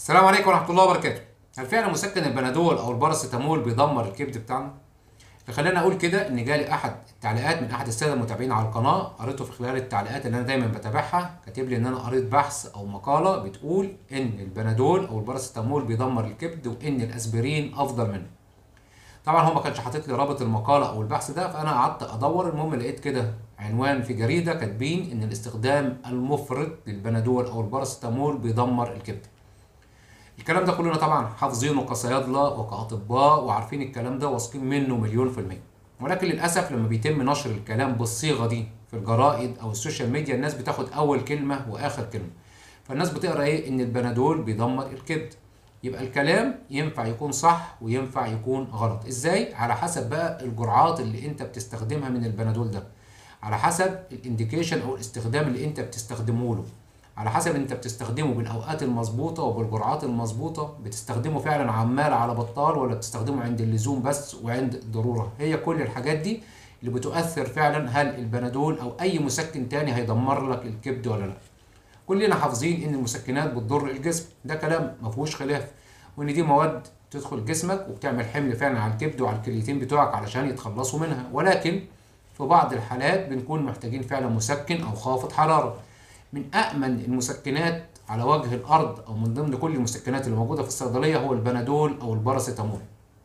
السلام عليكم ورحمة الله وبركاته. هل فعلا مسكن البنادول أو الباراسيتامول بيدمر الكبد بتاعنا؟ اللي خلاني أقول كده إن جالي أحد التعليقات من أحد السادة المتابعين على القناة قريته في خلال التعليقات اللي أنا دايما بتابعها كاتب لي إن أنا قريت بحث أو مقالة بتقول إن البنادول أو الباراسيتامول بيدمر الكبد وإن الأسبرين أفضل منه. طبعا هو ما كانش حاطط لي رابط المقالة أو البحث ده فأنا قعدت أدور المهم لقيت كده عنوان في جريدة كاتبين إن الاستخدام المفرط للبنادول أو الباراسيتامول بيدمر الكبد. الكلام ده كلنا طبعا حافظينه كصيادله وكاطباء وعارفين الكلام ده واثقين منه مليون في الميه ولكن للاسف لما بيتم نشر الكلام بالصيغه دي في الجرائد او السوشيال ميديا الناس بتاخد اول كلمه واخر كلمه فالناس بتقرا ايه ان البنادول بيدمر الكبد يبقى الكلام ينفع يكون صح وينفع يكون غلط ازاي على حسب بقى الجرعات اللي انت بتستخدمها من البنادول ده على حسب الانديكيشن او الاستخدام اللي انت بتستخدمه له على حسب انت بتستخدمه بالاوقات المظبوطه وبالجرعات المظبوطه بتستخدمه فعلا عمال على بطال ولا بتستخدمه عند اللزوم بس وعند الضروره هي كل الحاجات دي اللي بتؤثر فعلا هل البنادول او اي مسكن تاني هيدمر لك الكبد ولا لا كلنا حافظين ان المسكنات بتضر الجسم ده كلام ما فيهوش خلاف وان دي مواد تدخل جسمك وبتعمل حمل فعلا على الكبد وعلى الكليتين بتوعك علشان يتخلصوا منها ولكن في بعض الحالات بنكون محتاجين فعلا مسكن او خافض حراره من أأمن المسكنات على وجه الأرض أو من ضمن كل المسكنات اللي موجودة في الصيدلية هو البنادول أو الباراسيتامول.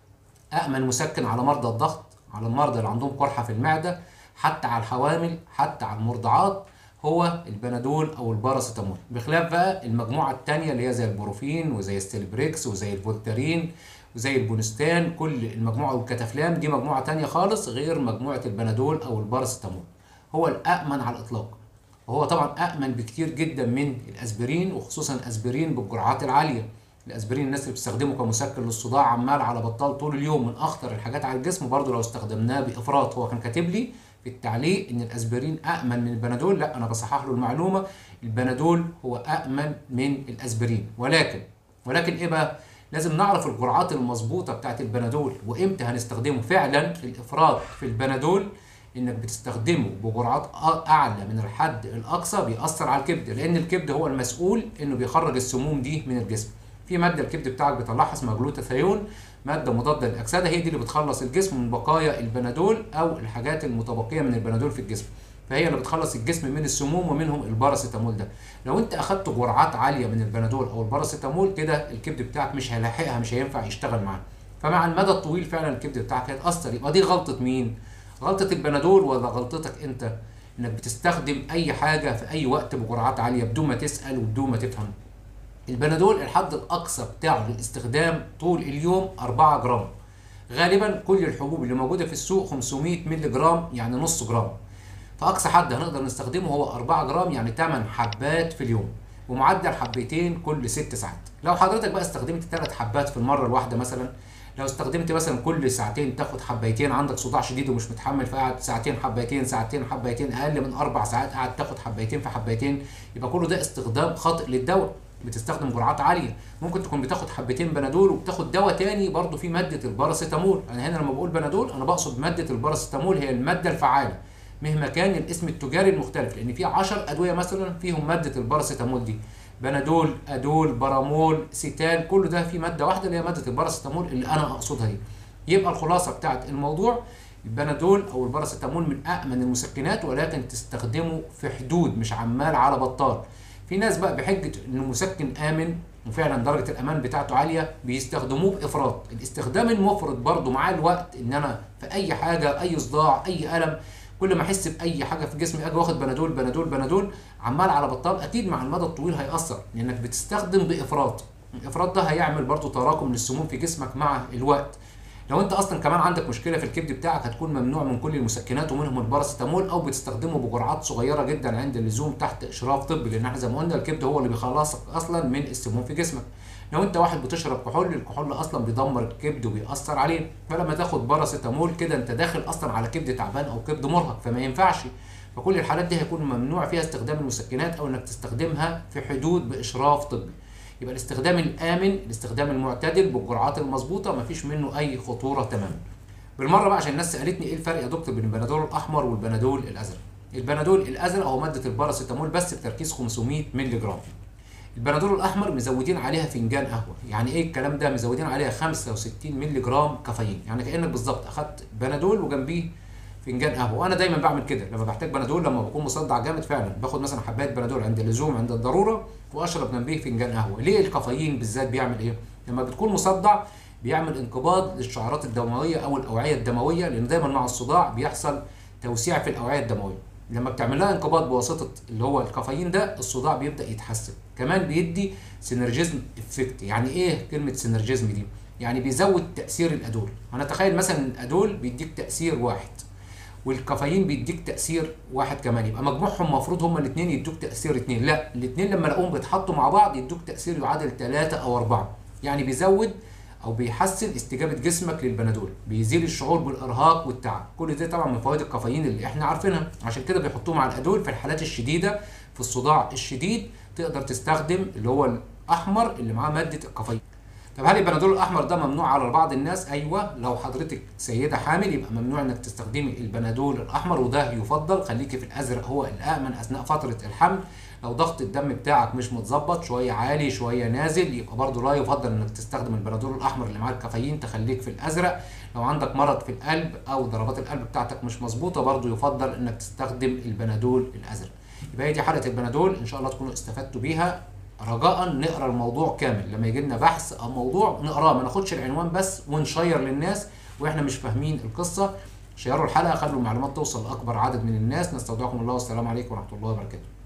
أأمن مسكن على مرضى الضغط، على المرضى اللي عندهم قرحة في المعدة، حتى على الحوامل، حتى على المرضعات هو البنادول أو الباراسيتامول، بخلاف بقى المجموعة التانية اللي هي زي البروفين وزي الستيلبريكس وزي الفولتارين وزي البونستان كل المجموعة والكتافلام دي مجموعة تانية خالص غير مجموعة البنادول أو الباراسيتامول. هو الأأمن على الإطلاق. وهو طبعا أأمن بكتير جدا من الأسبرين وخصوصا الأسبرين بالجرعات العالية الأسبرين الناس اللي بتستخدمه كمسكن للصداع عمال على بطال طول اليوم من أخطر الحاجات على الجسم برضه لو استخدمناه بإفراط هو كان كاتب لي في التعليق إن الأسبرين أأمن من البنادول لا أنا بصحح له المعلومة البنادول هو أأمن من الأسبرين ولكن ولكن إيه بقى؟ لازم نعرف الجرعات المظبوطة بتاعت البنادول وإمتى هنستخدمه فعلا الإفراط في البنادول انك بتستخدمه بجرعات اعلى من الحد الاقصى بيأثر على الكبد لان الكبد هو المسؤول انه بيخرج السموم دي من الجسم في ماده الكبد بتاعك بيطلعها اسمها جلوتاثيون ماده مضاده للاكسده هي دي اللي بتخلص الجسم من بقايا البنادول او الحاجات المتبقيه من البنادول في الجسم فهي اللي بتخلص الجسم من السموم ومنهم الباراسيتامول ده لو انت اخدت جرعات عاليه من البنادول او الباراسيتامول كده الكبد بتاعك مش هيلاحقها مش هينفع يشتغل معاها فمع المدى الطويل فعلا الكبد بتاعك هيتاثر يبقى دي غلطه مين غلطة البنادول ولا غلطتك انت انك بتستخدم اي حاجة في اي وقت بجرعات عالية بدون ما تسأل وبدون ما تفهم البنادول الحد الاقصى بتاعه للاستخدام طول اليوم 4 جرام غالبا كل الحبوب اللي موجودة في السوق 500 مللي جرام يعني نص جرام فاقصى حد هنقدر نستخدمه هو 4 جرام يعني 8 حبات في اليوم ومعدل حبتين كل 6 ساعات لو حضرتك بقى استخدمت 3 حبات في المرة الواحدة مثلا لو استخدمت مثلا كل ساعتين تاخد حبايتين عندك صداع شديد ومش متحمل فقعد ساعتين حبايتين ساعتين حبايتين اقل من اربع ساعات قاعد تاخد حبايتين في حبايتين يبقى كله ده استخدام خاطئ للدواء بتستخدم جرعات عاليه ممكن تكون بتاخد حبتين بنادول وبتاخد دواء تاني برضه فيه ماده الباراسيتامول انا هنا لما بقول بنادول انا بقصد ماده الباراسيتامول هي الماده الفعاله مهما كان الاسم التجاري المختلف لان في 10 ادويه مثلا فيهم ماده الباراسيتامول دي بنادول ادول برامول سيتال كل ده في ماده واحده اللي هي ماده الباراسيتامول اللي انا اقصدها دي يبقى الخلاصه بتاعت الموضوع البنادول او الباراسيتامول من امن المسكنات ولكن تستخدمه في حدود مش عمال على بطال في ناس بقى بحجه انه مسكن امن وفعلا درجه الامان بتاعته عاليه بيستخدموه بافراط الاستخدام المفرط برضه مع الوقت ان انا في اي حاجه اي صداع اي الم كل ما احس باي حاجه في جسمي اجي واخد بنادول بنادول بنادول عمال على بطال اكيد مع المدى الطويل هياثر لانك بتستخدم بافراط الافراط ده هيعمل برضو تراكم للسموم في جسمك مع الوقت لو انت اصلا كمان عندك مشكله في الكبد بتاعك هتكون ممنوع من كل المسكنات ومنهم الباراسيتامول او بتستخدمه بجرعات صغيره جدا عند اللزوم تحت اشراف طبي لان احنا زي ما قلنا الكبد هو اللي بيخلصك اصلا من السموم في جسمك لو انت واحد بتشرب كحول الكحول اصلا بيدمر الكبد وبيأثر عليه فلما تاخد باراسيتامول كده انت داخل اصلا على كبد تعبان او كبد مرهق فما ينفعش فكل الحالات دي هيكون ممنوع فيها استخدام المسكنات او انك تستخدمها في حدود باشراف طبي يبقى الاستخدام الامن الاستخدام المعتدل بالجرعات المظبوطه مفيش منه اي خطوره تماما بالمره بقى عشان الناس سالتني ايه الفرق يا دكتور بين البنادول الاحمر والبنادول الازرق البنادول الازرق هو ماده الباراسيتامول بس بتركيز 500 مللي جرام البنادول الاحمر مزودين عليها فنجان قهوه يعني ايه الكلام ده مزودين عليها 65 مللي جرام كافيين يعني كانك بالظبط اخدت بنادول وجنبيه فنجان قهوه وانا دايما بعمل كده لما بحتاج بنادول لما بكون مصدع جامد فعلا باخد مثلا حبايه بنادول عند اللزوم عند الضروره واشرب جنبيه فنجان قهوه ليه الكافيين بالذات بيعمل ايه لما بتكون مصدع بيعمل انقباض للشعيرات الدمويه او الاوعيه الدمويه لان دايما مع الصداع بيحصل توسيع في الاوعيه الدمويه لما بتعمل لها انقباض بواسطه اللي هو الكافيين ده الصداع بيبدا يتحسن كمان بيدي سينرجيزم افكت يعني ايه كلمه سينرجيزم دي يعني بيزود تاثير الادول هنتخيل مثلا الادول بيديك تاثير واحد والكافيين بيديك تاثير واحد كمان يبقى مجموعهم المفروض هما الاثنين يدوك تاثير اثنين لا الاثنين لما الاقوهم بيتحطوا مع بعض يدوك تاثير يعادل ثلاثة او أربعة يعني بيزود او بيحسن استجابه جسمك للبنادول بيزيل الشعور بالارهاق والتعب كل ده طبعا من فوائد الكافيين اللي احنا عارفينها عشان كده بيحطوه مع الادول في الحالات الشديده في الصداع الشديد تقدر تستخدم اللي هو الاحمر اللي معاه ماده الكافيين طب هل البنادول الاحمر ده ممنوع على بعض الناس ايوه لو حضرتك سيده حامل يبقى ممنوع انك تستخدمي البنادول الاحمر وده يفضل خليكي في الازرق هو الامن اثناء فتره الحمل لو ضغط الدم بتاعك مش متظبط شويه عالي شويه نازل يبقى برضه لا يفضل انك تستخدم البنادول الاحمر اللي معاه الكافيين تخليك في الازرق لو عندك مرض في القلب او ضربات القلب بتاعتك مش مظبوطه برضه يفضل انك تستخدم البنادول الازرق يبقى هي دي حلقه البنادول ان شاء الله تكونوا استفدتوا بيها رجاء نقرا الموضوع كامل لما يجي لنا بحث او موضوع نقراه ما ناخدش العنوان بس ونشير للناس واحنا مش فاهمين القصه شيروا الحلقه خلوا المعلومات توصل لاكبر عدد من الناس نستودعكم الله والسلام عليكم ورحمه الله وبركاته